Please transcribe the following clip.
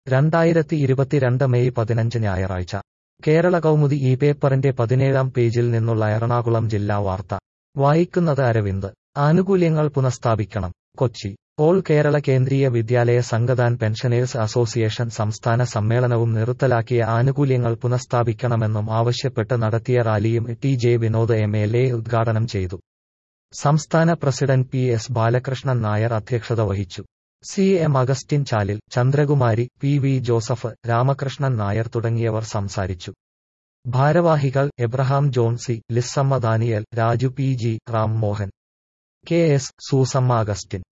രണ്ടായിരത്തി ഇരുപത്തിരണ്ട് മെയ് പതിനഞ്ച് ഞായറാഴ്ച കേരള കൗമുദി ഈ പേപ്പറിന്റെ പതിനേഴാം പേജിൽ നിന്നുള്ള എറണാകുളം ജില്ലാ വാർത്ത വായിക്കുന്നത് അരവിന്ദ് ആനുകൂല്യങ്ങൾ പുനഃസ്ഥാപിക്കണം Kochi all Kerala Kendriya Vidyalaya Sangathan pensioners association സംസ്ഥാന സമ്മേളനവും നിർത്തലാക്കിയ ആനുകൂല്യങ്ങൾ പുനഃസ്ഥാപിക്കണമെന്നും ആവശ്യപ്പെട്ട് നടത്തിയ റാലിയും T J Vinod M L A ഉദ്ഘാടനം ചെയ്തു സംസ്ഥാന president P S Balakrishnan Nair അധ്യക്ഷത വഹിച്ചു C M Augustine Chalil Chandrakumari P V Joseph Ramakrishnan Nair തുടങ്ങിയവർ സംസാരിച്ചു ഭാരവാഹികൾ Abraham Johnsy Lissamma Daniel Raju P G Ram Mohan K S Susamma Augustine